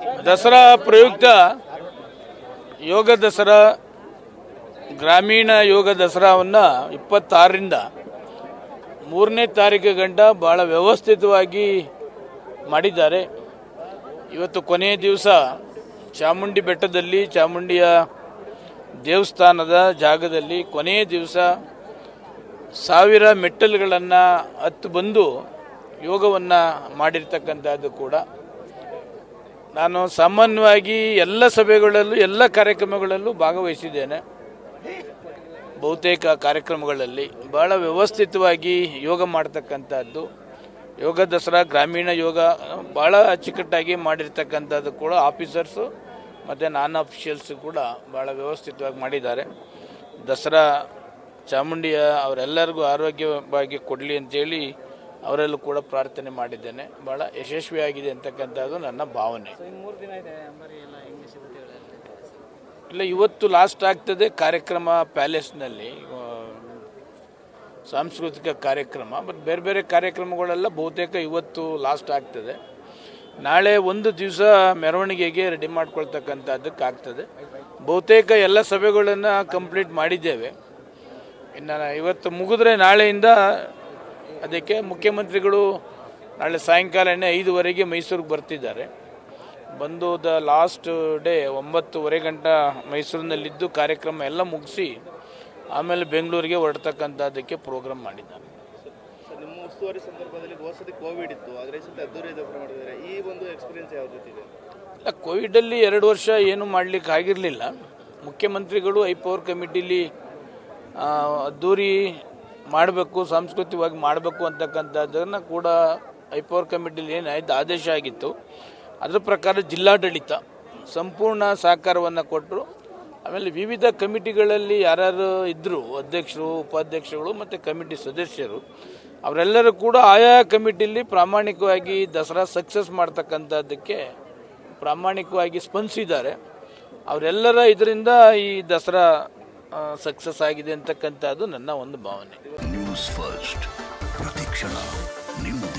ದಸರಾ ಪ್ರಯುಕ್ತ ಯೋಗ ದಸರಾ ಗ್ರಾಮೀಣ ಯೋಗ ದಸರಾವನ್ನು ಇಪ್ಪತ್ತಾರರಿಂದ ಮೂರನೇ ತಾರೀಕು ಗಂಟ ಭಾಳ ವ್ಯವಸ್ಥಿತವಾಗಿ ಮಾಡಿದ್ದಾರೆ ಇವತ್ತು ಕೊನೆಯ ದಿವಸ ಚಾಮುಂಡಿ ಬೆಟ್ಟದಲ್ಲಿ ಚಾಮುಂಡಿಯ ದೇವಸ್ಥಾನದ ಜಾಗದಲ್ಲಿ ಕೊನೆಯ ದಿವಸ ಸಾವಿರ ಮೆಟ್ಟಲುಗಳನ್ನು ಹತ್ತು ಬಂದು ಯೋಗವನ್ನು ಮಾಡಿರ್ತಕ್ಕಂಥದ್ದು ಕೂಡ ನಾನು ಸಾಮಾನ್ಯವಾಗಿ ಎಲ್ಲ ಸಭೆಗಳಲ್ಲೂ ಎಲ್ಲ ಕಾರ್ಯಕ್ರಮಗಳಲ್ಲೂ ಭಾಗವಹಿಸಿದ್ದೇನೆ ಬಹುತೇಕ ಕಾರ್ಯಕ್ರಮಗಳಲ್ಲಿ ಭಾಳ ವ್ಯವಸ್ಥಿತವಾಗಿ ಯೋಗ ಮಾಡ್ತಕ್ಕಂಥದ್ದು ಯೋಗ ದಸರಾ ಗ್ರಾಮೀಣ ಯೋಗ ಭಾಳ ಅಚ್ಚುಕಟ್ಟಾಗಿ ಮಾಡಿರ್ತಕ್ಕಂಥದ್ದು ಕೂಡ ಆಫೀಸರ್ಸು ಮತ್ತು ನಾನ್ ಅಫಿಷಿಯಲ್ಸ್ ಕೂಡ ಭಾಳ ವ್ಯವಸ್ಥಿತವಾಗಿ ಮಾಡಿದ್ದಾರೆ ದಸರಾ ಚಾಮುಂಡಿಯ ಅವರೆಲ್ಲರಿಗೂ ಆರೋಗ್ಯವಾಗಿ ಕೊಡಲಿ ಅಂತೇಳಿ ಅವರಲ್ಲೂ ಕೂಡ ಪ್ರಾರ್ಥನೆ ಮಾಡಿದ್ದೇನೆ ಭಾಳ ಯಶಸ್ವಿಯಾಗಿದೆ ಅಂತಕ್ಕಂಥದ್ದು ನನ್ನ ಭಾವನೆ ಮೂರು ದಿನ ಇದೆ ಅಂಬಾರಿ ಎಲ್ಲ ಹೆಂಗೆ ಸಿಗುತ್ತೆ ಹೇಳಿ ಇಲ್ಲ ಇವತ್ತು ಲಾಸ್ಟ್ ಆಗ್ತದೆ ಕಾರ್ಯಕ್ರಮ ಪ್ಯಾಲೇಸ್ನಲ್ಲಿ ಆ, ಸಾಂಸ್ಕೃತಿಕ ಕಾರ್ಯಕ್ರಮ ಬಟ್ ಬೇರೆ ಬೇರೆ ಕಾರ್ಯಕ್ರಮಗಳೆಲ್ಲ ಬಹುತೇಕ ಇವತ್ತು ಲಾಸ್ಟ್ ಆಗ್ತದೆ ನಾಳೆ ಒಂದು ದಿವಸ ಮೆರವಣಿಗೆಗೆ ರೆಡಿ ಮಾಡ್ಕೊಳ್ತಕ್ಕಂಥದ್ದಕ್ಕೆ ಆಗ್ತದೆ ಬಹುತೇಕ ಎಲ್ಲ ಸಭೆಗಳನ್ನು ಕಂಪ್ಲೀಟ್ ಮಾಡಿದ್ದೇವೆ ಇನ್ನು ಇವತ್ತು ಮುಗಿದ್ರೆ ನಾಳೆಯಿಂದ ಅದಕ್ಕೆ ಮುಖ್ಯಮಂತ್ರಿಗಳು ನಾಳೆ ಸಾಯಂಕಾಲನೇ ಐದುವರೆಗೆ ಮೈಸೂರಿಗೆ ಬರ್ತಿದ್ದಾರೆ ಬಂದು ದ ಲಾಸ್ಟ್ ಡೇ ಒಂಬತ್ತುವರೆ ಗಂಟ ಮೈಸೂರಿನಲ್ಲಿದ್ದು ಕಾರ್ಯಕ್ರಮ ಎಲ್ಲ ಮುಗಿಸಿ ಆಮೇಲೆ ಬೆಂಗಳೂರಿಗೆ ಹೊರಡ್ತಕ್ಕಂಥದ್ದಕ್ಕೆ ಪ್ರೋಗ್ರಾಮ್ ಮಾಡಿದ್ದಾರೆ ಸರ್, ನಿಮ್ಮ ಉಸ್ತುವಾರಿ ಸಂದರ್ಭದಲ್ಲಿ ವಸತಿ ಕೋವಿಡ್ ಇತ್ತು ಆದರೆ ಸತಿ ಅದ್ದೂರಿ ದಸರಾ ಮಾಡಿದ್ದಾರೆ ಈ ಒಂದು ಎಕ್ಸ್ಪೀರಿಯನ್ಸ್ ಯಾವ ರೀತಿ ಇದೆ ಇಲ್ಲ ಕೋವಿಡಲ್ಲಿ ಎರಡು ವರ್ಷ ಏನು ಮಾಡಲಿಕ್ಕೆ ಆಗಿರಲಿಲ್ಲ ಮುಖ್ಯಮಂತ್ರಿಗಳು ಐ ಪವರ್ ಕಮಿಟಿಲಿ ಆ, ಅದ್ದೂರಿ ಮಾಡಬೇಕು ಸಾಂಸ್ಕೃತಿಕವಾಗಿ ಮಾಡಬೇಕು ಅಂತಕ್ಕಂಥದ್ದನ್ನು ಕೂಡ ಐ ಪವರ್ ಕಮಿಟಿಲಿ ಏನಾಯ್ತು ಆದೇಶ ಆಗಿತ್ತು ಅದರ ಪ್ರಕಾರ ಜಿಲ್ಲಾಡಳಿತ ಸಂಪೂರ್ಣ ಸಹಕಾರವನ್ನು ಕೊಟ್ಟರು ಆಮೇಲೆ ವಿವಿಧ ಕಮಿಟಿಗಳಲ್ಲಿ ಯಾರ್ಯಾರು ಇದ್ದರು ಅಧ್ಯಕ್ಷರು ಉಪಾಧ್ಯಕ್ಷರುಗಳು ಮತ್ತು ಕಮಿಟಿ ಸದಸ್ಯರು ಅವರೆಲ್ಲರೂ ಕೂಡ ಆಯಾ ಕಮಿಟಿಲಿ ಪ್ರಾಮಾಣಿಕವಾಗಿ ದಸರಾ ಸಕ್ಸಸ್ ಮಾಡ್ತಕ್ಕಂಥದ್ದಕ್ಕೆ ಪ್ರಾಮಾಣಿಕವಾಗಿ ಸ್ಪಂದಿಸಿದ್ದಾರೆ ಅವರೆಲ್ಲರ ಇದರಿಂದ ಈ ದಸರಾ ಸಕ್ಸಸ್ ಆಗಿದೆ ಅಂತಕ್ಕಂಥದ್ದು ನನ್ನ ಒಂದು ಭಾವನೆ ನ್ಯೂಸ್ ಫಸ್ಟ್ ಪ್ರತಿಕ್ಷಣ ನಿಮ್ಮ